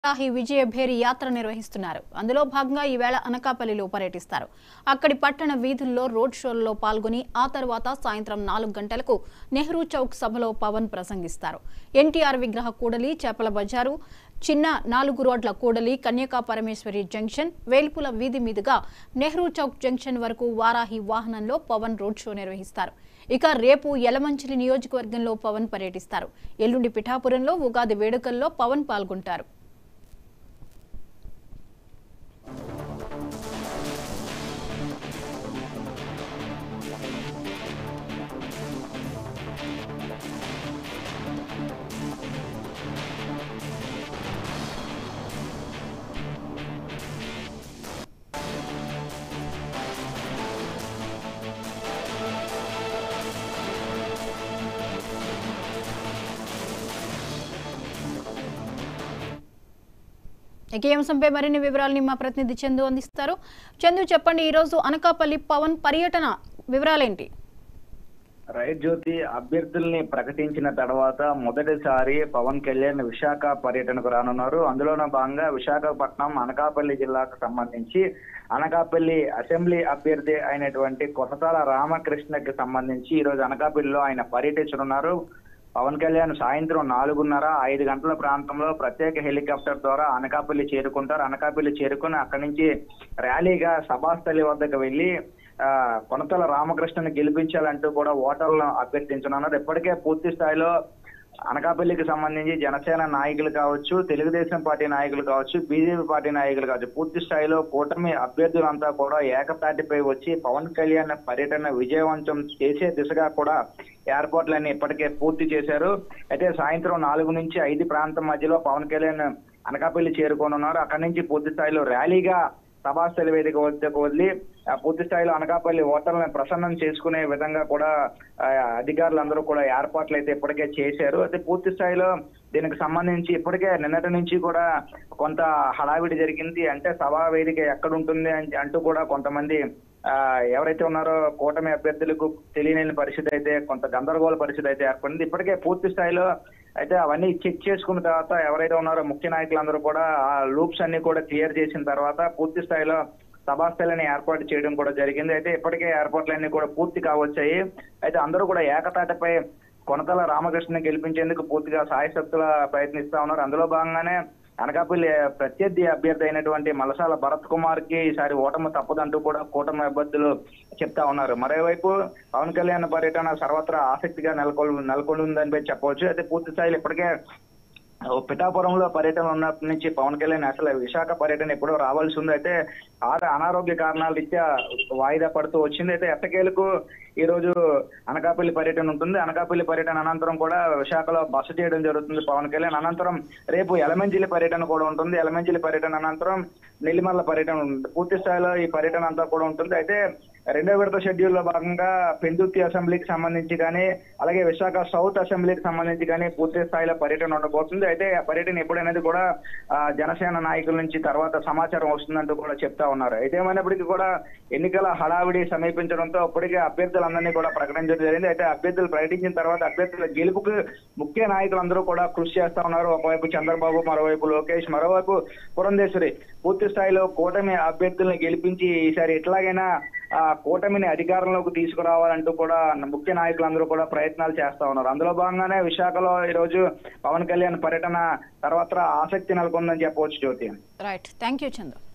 వారాహి విజయభేరి యాత్ర నిర్వహిస్తున్నారు అందులో భాగంగా ఈవేళ అనకాపల్లిలో పర్యటిస్తారు అక్కడి పట్టణ వీధుల్లో రోడ్ షోల్లో పాల్గొని ఆ తర్వాత సాయంత్రం నాలుగు గంటలకు నెహ్రూ చౌక్ సభలో పవన్ ప్రసంగిస్తారు ఎన్టీఆర్ విగ్రహ కూడలి చేపల బజారు చిన్న నాలుగు రోడ్ల కూడలి కన్యకా పరమేశ్వరి జంక్షన్ వేల్పుల వీధి మీదుగా నెహ్రూ చౌక్ జంక్షన్ వరకు వారాహి వాహనంలో పవన్ రోడ్ షో నిర్వహిస్తారు ఇక రేపు యలమంచిలి నియోజకవర్గంలో పవన్ పర్యటిస్తారు ఎల్లుండి పిఠాపురంలో ఉగాది వేడుకల్లో పవన్ పాల్గొంటారు ఇక ఈ అంశంపై మరిన్ని వివరాలని మా ప్రతినిధి చందు అందిస్తారు చందు చెప్పండి ఈరోజు అనకాపల్లి పవన్ పర్యటన వివరాలేంటి రైట్ జ్యోతి అభ్యర్థుల్ని ప్రకటించిన తర్వాత మొదటిసారి పవన్ కళ్యాణ్ విశాఖ పర్యటనకు రానున్నారు అందులోనూ భాగంగా విశాఖపట్నం అనకాపల్లి జిల్లాకు సంబంధించి అనకాపల్లి అసెంబ్లీ అభ్యర్థి అయినటువంటి కొత్తతాల రామకృష్ణకి సంబంధించి ఈ రోజు అనకాపల్లిలో ఆయన పర్యటించనున్నారు పవన్ కళ్యాణ్ సాయంత్రం నాలుగున్నర ఐదు గంటల ప్రాంతంలో ప్రత్యేక హెలికాప్టర్ ద్వారా అనకాపల్లి చేరుకుంటారు అనకాపల్లి చేరుకుని అక్కడి నుంచి ర్యాలీగా సభాస్థలి వద్దకు వెళ్లి ఆ, కొనతల రామకృష్ణని గెలిపించాలంటూ కూడా ఓటర్లను అభ్యర్థించనున్నారు ఇప్పటికే పూర్తి స్థాయిలో అనకాపల్లికి సంబంధించి జనసేన నాయకులు కావచ్చు తెలుగుదేశం పార్టీ నాయకులు కావచ్చు బీజేపీ పార్టీ నాయకులు కావచ్చు పూర్తి స్థాయిలో కూటమి అభ్యర్థులంతా కూడా ఏకతాటిపై వచ్చి పవన్ కళ్యాణ్ పర్యటన విజయవంతం చేసే దిశగా కూడా ఏర్పాట్లన్నీ ఇప్పటికే పూర్తి చేశారు అయితే సాయంత్రం నాలుగు నుంచి ఐదు ప్రాంతం మధ్యలో పవన్ కళ్యాణ్ అనకాపల్లి చేరుకోనున్నారు అక్కడి నుంచి పూర్తి స్థాయిలో ర్యాలీగా సభాస్థలి వేదిక వద్దకు వదిలి ఆ, పూర్తి స్థాయిలో అనకాపల్లి ఓటర్లను ప్రసన్నం చేసుకునే విధంగా కూడా ఆ, అధికారులందరూ కూడా ఏర్పాట్లు అయితే ఇప్పటికే చేశారు అయితే పూర్తి స్థాయిలో దీనికి సంబంధించి ఇప్పటికే నిన్నటి నుంచి కూడా కొంత హడావిడి జరిగింది అంటే సభా వేదిక ఎక్కడ ఉంటుంది అని అంటూ కూడా కొంతమంది ఆ, ఎవరైతే ఉన్నారో కూటమి అభ్యర్థులకు తెలియని పరిస్థితి అయితే కొంత గందరగోళ పరిస్థితి అయితే ఏర్పడింది ఇప్పటికే పూర్తి స్థాయిలో అయితే అవన్నీ చెక్ చేసుకున్న తర్వాత ఎవరైతే ఉన్నారో ముఖ్య నాయకులందరూ కూడా ఆ లూప్స్ అన్ని కూడా క్లియర్ చేసిన తర్వాత పూర్తి స్థాయిలో సభాస్థలని ఏర్పాటు చేయడం కూడా జరిగింది అయితే ఇప్పటికే ఏర్పాట్లన్నీ కూడా పూర్తి కావచ్చాయి అయితే అందరూ కూడా ఏకతాటిపై కొనతల రామకృష్ణ గెలిపించేందుకు పూర్తిగా సాయశక్తుల ప్రయత్నిస్తా ఉన్నారు అందులో భాగంగానే అనకాపల్లి ప్రత్యర్థి అభ్యర్థి అయినటువంటి మలసాల భరత్ కుమార్ కి ఈసారి ఓటమి తప్పదంటూ కూడా కూటమి అభ్యర్థులు చెప్తా ఉన్నారు మరోవైపు పవన్ కళ్యాణ్ పర్యటన సర్వత్రా ఆసక్తిగా నెలకొల్ నెలకొని ఉందని చెప్పవచ్చు అయితే పూర్తి స్థాయిలో ఇప్పటికే ఓ పిఠాపురంలో పర్యటన ఉన్నప్పటి నుంచి పవన్ కళ్యాణ్ అసలు విశాఖ పర్యటన ఎప్పుడో రావాల్సి ఉంది అయితే ఆరు అనారోగ్య కారణాల రీత్యా వాయిదా పడుతూ వచ్చింది అయితే ఎట్టకేలకు ఈ రోజు అనకాపల్లి పర్యటన ఉంటుంది అనకాపల్లి పర్యటన అనంతరం కూడా విశాఖలో బస చేయడం జరుగుతుంది పవన్ కళ్యాణ్ అనంతరం రేపు ఎలమంచిలి పర్యటన కూడా ఉంటుంది ఎలమంచిలి పర్యటన అనంతరం నెల్లిమల్ల పర్యటన ఉంటుంది పూర్తి స్థాయిలో ఈ పర్యటన అంతా కూడా ఉంటుంది అయితే రెండో విడత షెడ్యూల్ లో భాగంగా పెందుర్తి అసెంబ్లీకి సంబంధించి కానీ అలాగే విశాఖ సౌత్ అసెంబ్లీకి సంబంధించి కానీ పూర్తి స్థాయిలో పర్యటన ఉండబోతుంది అయితే ఆ పర్యటన ఎప్పుడనేది కూడా ఆ, జనసేన నాయకుల నుంచి తర్వాత సమాచారం వస్తుందంటూ కూడా చెప్తా ఉన్నారు అయితే ఏమైనప్పటికీ కూడా ఎన్నికల హడావిడి సమీపించడంతో ఇప్పటికే అభ్యర్థులందరినీ కూడా ప్రకటించడం జరిగింది అయితే అభ్యర్థులు ప్రకటించిన తర్వాత అభ్యర్థుల గెలుపుకు ముఖ్య నాయకులందరూ కూడా కృషి చేస్తా ఉన్నారు ఒకవైపు చంద్రబాబు మరోవైపు లోకేష్ మరోవైపు పురంధేశ్వరి పూర్తి స్థాయిలో కూటమి అభ్యర్థుల్ని గెలిపించి ఈసారి ఎట్లాగైనా ఆ కూటమిని అధికారంలోకి తీసుకురావాలంటూ కూడా ముఖ్య నాయకులందరూ కూడా ప్రయత్నాలు చేస్తా ఉన్నారు అందులో భాగంగానే విశాఖలో ఈ రోజు పవన్ కళ్యాణ్ పర్యటన తర్వాత ఆసక్తి నెలకొందని చెప్పవచ్చు Jyothi right thank you Chandu